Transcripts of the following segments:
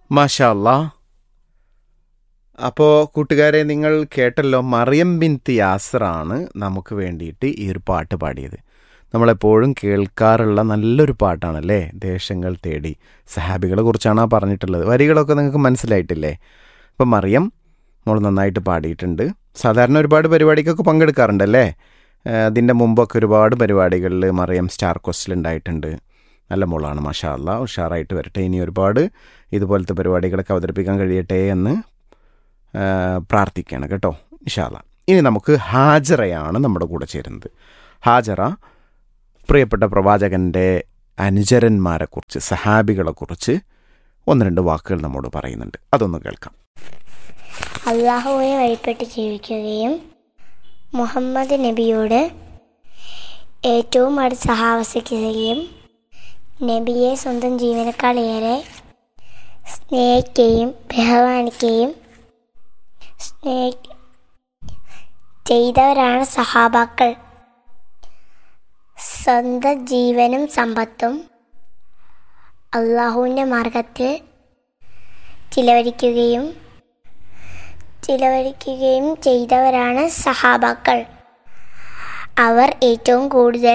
മാഷാല്ലാ അപ്പോൾ കൂട്ടുകാരെ നിങ്ങൾ കേട്ടല്ലോ മറിയം ബിൻ യാസറാണ് നമുക്ക് വേണ്ടിയിട്ട് ഈ ഒരു പാട്ട് പാടിയത് നമ്മളെപ്പോഴും കേൾക്കാറുള്ള നല്ലൊരു പാട്ടാണല്ലേ ദേശങ്ങൾ തേടി സഹാബികളെ കുറിച്ചാണ് ആ പറഞ്ഞിട്ടുള്ളത് വരികളൊക്കെ നിങ്ങൾക്ക് മനസ്സിലായിട്ടില്ലേ അപ്പം മറിയം മോൾ നന്നായിട്ട് പാടിയിട്ടുണ്ട് സാധാരണ ഒരുപാട് പരിപാടിക്കൊക്കെ പങ്കെടുക്കാറുണ്ടല്ലേ ഏഹ് അതിൻ്റെ മുമ്പൊക്കെ ഒരുപാട് പരിപാടികളിൽ മറിയം സ്റ്റാർ ക്വസ്റ്റിൽ ഉണ്ടായിട്ടുണ്ട് നല്ല മോളാണ് മാഷാ അല്ലാ ഉഷാറായിട്ട് വരട്ടെ ഇനി ഒരുപാട് ഇതുപോലത്തെ പരിപാടികളൊക്കെ അവതരിപ്പിക്കാൻ കഴിയട്ടെ എന്ന് ആ, പ്രാർത്ഥിക്കുകയാണ് കേട്ടോ ഇഷാല ഇനി നമുക്ക് ഹാജറയാണ് നമ്മുടെ കൂടെ ചേരുന്നത് ഹാജറ പ്രിയപ്പെട്ട പ്രവാചകൻ്റെ അനുചരന്മാരെക്കുറിച്ച് സഹാബികളെക്കുറിച്ച് ഒന്ന് രണ്ട് വാക്കുകൾ നമ്മോട് പറയുന്നുണ്ട് അതൊന്ന് കേൾക്കാം അള്ളാഹുവിനെ വഴിപ്പെട്ട് ജീവിക്കുകയും മുഹമ്മദ് നബിയോട് ഏറ്റവും അടുത്ത് സഹാവസിക്കുകയും നബിയെ സ്വന്തം ജീവനക്കാളേറെ സ്നേഹിക്കുകയും ബഹുമാനിക്കുകയും സ്നേഹി ചെയ്തവരാണ് സഹാബാക്കൾ സ്വന്തം ജീവനും സമ്പത്തും അള്ളാഹുവിൻ്റെ മാർഗത്തിൽ ചിലവഴിക്കുകയും ചിലവഴിക്കുകയും ചെയ്തവരാണ് സഹാബാക്കൾ അവർ ഏറ്റവും കൂടുതൽ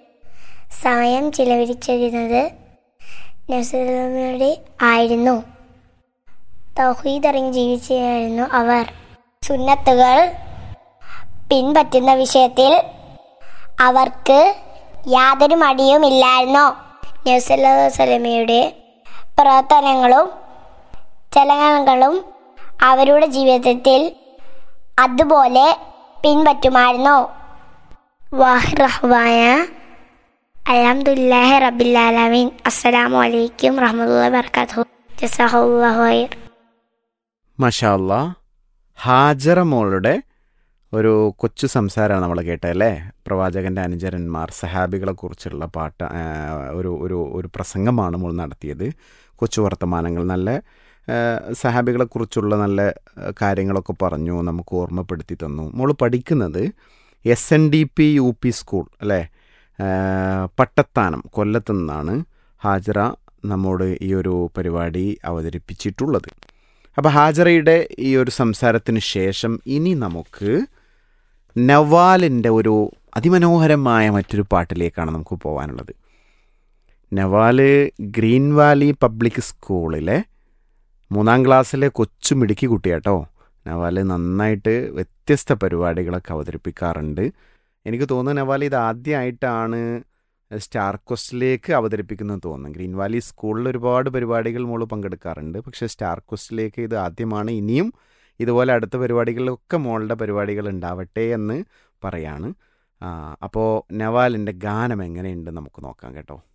സമയം ചിലവഴിച്ചിരുന്നത് നസുലയുടെ ആയിരുന്നു തൗഹീദ് അറിഞ്ഞ് ജീവിച്ചായിരുന്നു അവർ സുന്നത്തുകൾ പിൻപറ്റുന്ന വിഷയത്തിൽ അവർക്ക് യാതൊരു മടിയുമില്ലായിരുന്നു നബ്സല്ലാസ്ലമയുടെ പ്രവർത്തനങ്ങളും ചലനങ്ങളും അവരുടെ ജീവിതത്തിൽ അതുപോലെ പിൻപറ്റുമായിരുന്നു വാഹിറഹ്വാന അലഹമുല്ലാഹി റബില്ലാലമീൻ അസ്സലാമു അലൈക്കും റഹ്മത്തുള്ള വർക്കാത്തു ജസാഹുല്ലാഹു ഖൈർ മാഷാ അല്ലാ ഹാജറ മോളുടെ ഒരു കൊച്ചു സംസാരമാണ് നമ്മൾ കേട്ടല്ലേ പ്രവാചകൻ്റെ അനുചരന്മാർ സഹാബികളെക്കുറിച്ചുള്ള പാട്ട് ആ, ഒരു ഒരു ഒരു പ്രസംഗമാണ് മോൾ നടത്തിയത് കൊച്ചു വർത്തമാനങ്ങൾ നല്ല ആ, സഹാബികളെക്കുറിച്ചുള്ള നല്ല ആ, കാര്യങ്ങളൊക്കെ പറഞ്ഞു നമുക്ക് ഓർമ്മപ്പെടുത്തി തന്നു മോൾ പഠിക്കുന്നത് S N D P U P school അല്ലേ ആ, പട്ടത്താനം കൊല്ലത്തു നിന്നാണ് ഹാജറ നമ്മോട് ഈ ഒരു പരിപാടി അവതരിപ്പിച്ചിട്ടുള്ളത് അപ്പോൾ ഹാജറയുടെ ഈ ഒരു സംസാരത്തിന് ശേഷം ഇനി നമുക്ക് നവാലിൻ്റെ ഒരു അതിമനോഹരമായ മറ്റൊരു പാട്ടിലേക്കാണ് നമുക്ക് പോകാനുള്ളത് നവാല് ഗ്രീൻ വാലി പബ്ലിക് സ്കൂളിലെ മൂന്നാം ക്ലാസ്സിലെ കൊച്ചു മിടുക്കി കുട്ടിയാട്ടോ നവാല് നന്നായിട്ട് വ്യത്യസ്ത പരിപാടികളൊക്കെ അവതരിപ്പിക്കാറുണ്ട് എനിക്ക് തോന്നുന്നു നവാൽ ഇത് ആദ്യമായിട്ടാണ് സ്റ്റാർ ക്വസ്റ്റിലേക്ക് അവതരിപ്പിക്കുന്നത് തോന്നുന്നു ഗ്രീൻ വാലി സ്കൂളിൽ ഒരുപാട് പരിപാടികൾ മോള് പങ്കെടുക്കാറുണ്ട് പക്ഷേ സ്റ്റാർ ക്വസ്റ്റിലേക്ക് ഇത് ആദ്യമാണ് ഇനിയും ഇതുപോലെ അടുത്ത പരിപാടികളിലൊക്കെ മോളുടെ പരിപാടികൾ ഉണ്ടാവട്ടെ എന്ന് പറയാണ് അപ്പോൾ നവാലിൻ്റെ ഗാനം എങ്ങനെയുണ്ട് നമുക്ക് നോക്കാം കേട്ടോ